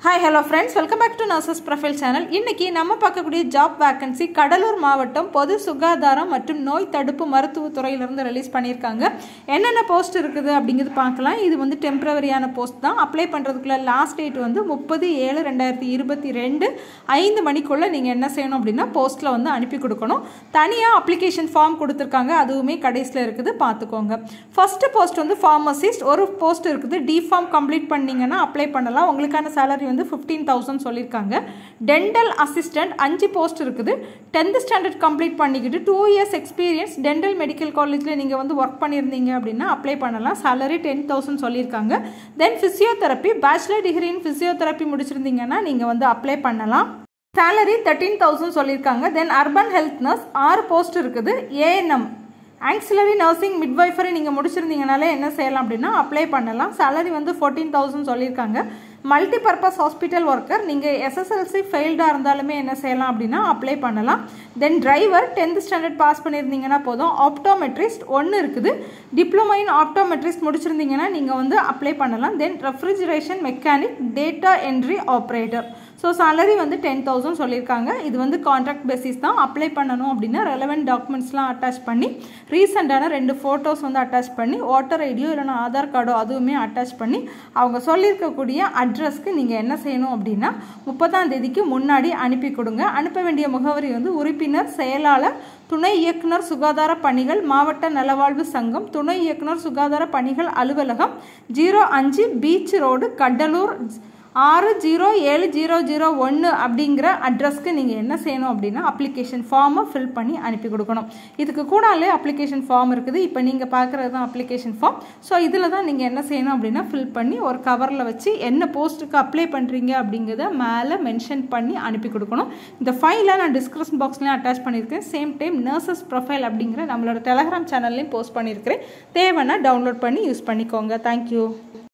hi hello friends welcome back to nurses profile channel இன்னைக்கு நம்ம பார்க்கக்கூடிய ஜாப் வேகன்சி கடலூர் மாவட்டம் பொது சுகாதாரம் மற்றும் நோய் தடுப்பு மருத்துவத்துறையிலிருந்து ரிலீஸ் பண்ணியிருக்காங்க என்னென்ன போஸ்ட் இருக்குது அப்படிங்கிறது பார்க்கலாம் இது வந்து டெம்பரவரியான போஸ்ட் தான் அப்ளை பண்ணுறதுக்குள்ள லாஸ்ட் டேட் வந்து முப்பது ஏழு ரெண்டாயிரத்தி இருபத்தி ரெண்டு ஐந்து மணிக்குள்ளே நீங்கள் என்ன செய்யணும் அப்படின்னா போஸ்ட்டில் வந்து அனுப்பி கொடுக்கணும் தனியாக அப்ளிகேஷன் ஃபார்ம் கொடுத்துருக்காங்க அதுவுமே கடைசியில் இருக்குது பார்த்துக்கோங்க ஃபஸ்ட்டு போஸ்ட் வந்து ஃபார்மசிஸ்ட் ஒரு போஸ்ட் இருக்குது டி ஃபார்ம் கம்ப்ளீட் பண்ணீங்கன்னா அப்ளை பண்ணலாம் உங்களுக்கான சேலரி வந்து ஃபிஃப்டீன் தௌசண்ட் சொல்லியிருக்காங்க டென்டல் அசிஸ்டன்ட் அஞ்சு போஸ்ட் இருக்குது டென்த் ஸ்டாண்டர்ட் கம்ப்ளீட் பண்ணிக்கிட்டு two years experience dental medical காலேஜில் நீங்கள் வந்து ஒர்க் பண்ணியிருந்தீங்க அப்படின்னா அப்ளை பண்ணலாம் சேலரி டென் தௌசண்ட் சொல்லியிருக்காங்க then physiotherapy bachelor degree in physiotherapy முடிச்சிருந்தீங்கன்னா நீங்கள் வந்து அப்ளை பண்ணலாம் சேலரி தேர்ட்டீன் தௌசண்ட் சொல்லியிருக்காங்க தென் அர்பன் ஹெல்த் நர்ஸ் ஆறு போஸ்ட் இருக்குது ஏஎன்எம் ஆக்சிலரி நர்சிங் மிட்வைஃபரி நீங்கள் முடிச்சிருந்தீங்கனாலே என்ன செய்யலாம் அப்படின்னா அப்ளை பண்ணலாம் சேலரி வந்து ஃபோர்டீன் தௌசண்ட் சொல்லியிருக்காங்க மல்டி பர்பஸ் ஹாஸ்பிட்டல் ஒர்க்கர் நீங்கள் எஸ்எஸ்எல்சி ஃபெயில்டாக இருந்தாலுமே என்ன செய்யலாம் அப்படின்னா அப்ளை பண்ணலாம் then driver tenth standard pass பண்ணியிருந்தீங்கன்னா போதும் ஆப்டோமெட்ரிஸ்ட் ஒன்று இருக்குது டிப்ளமோ இன் ஆப்டோமெட்ரிஸ்ட் முடிச்சிருந்தீங்கன்னா நீங்கள் வந்து அப்ளை பண்ணலாம் then refrigeration mechanic data entry operator so salary வந்து டென் தௌசண்ட் சொல்லியிருக்காங்க இது வந்து கான்ட்ராக்ட் பேசிஸ் தான் அப்ளை பண்ணணும் அப்படின்னா ரெலவெண்ட் டாக்குமெண்ட்ஸ்லாம் அட்டாச் பண்ணி ரீசெண்டான ரெண்டு ஃபோட்டோஸ் வந்து அட்டாச் பண்ணி ஓட்டர் ஐடியோ இல்லைனா ஆதார் கார்டோ அதுவுமே அட்டாச் பண்ணி அவங்க சொல்லியிருக்கக்கூடிய அட்ரஸ்க்கு நீங்கள் என்ன செய்யணும் அப்படின்னா முப்பதாம் தேதிக்கு முன்னாடி அனுப்பி கொடுங்க அனுப்ப வேண்டிய முகவரி வந்து உறுப்பினர் செயலாளர் துணை இயக்குனர் சுகாதார பணிகள் மாவட்ட நலவாழ்வு சங்கம் துணை இயக்குனர் சுகாதார பணிகள் அலுவலகம் ஜீரோ அஞ்சு பீச் ரோடு கடலூர் ஆறு ஜீரோ ஏழு ஜீரோ ஜீரோ ஒன்று அப்படிங்கிற அட்ரஸ்க்கு நீங்கள் என்ன செய்யணும் அப்படின்னா அப்ளிகேஷன் ஃபார்மை ஃபில் பண்ணி அனுப்பி கொடுக்கணும் இதுக்கு கூடாலே அப்ளிகேஷன் ஃபார்ம் இருக்குது இப்போ நீங்கள் பார்க்குறது தான் அப்ளிகேஷன் ஃபார்ம் ஸோ இதில் தான் நீங்கள் என்ன செய்யணும் அப்படின்னா ஃபில் பண்ணி ஒரு கவரில் வச்சு என்ன போஸ்ட்டுக்கு அப்ளை பண்ணுறீங்க அப்படிங்கிறத மேலே மென்ஷன் பண்ணி அனுப்பி கொடுக்கணும் இந்த ஃபைலை நான் டிஸ்கிரிப்ஷன் பாக்ஸ்லேயும் அட்டாச் பண்ணியிருக்கேன் சேம் டைம் நர்சஸ் ப்ரொஃபைல் அப்படிங்கிற நம்மளோட டெலகிராம் சேனல்லையும் போஸ்ட் பண்ணியிருக்கிறேன் தேவைன்னா டவுன்லோட் பண்ணி யூஸ் பண்ணிக்கோங்க தேங்க்யூ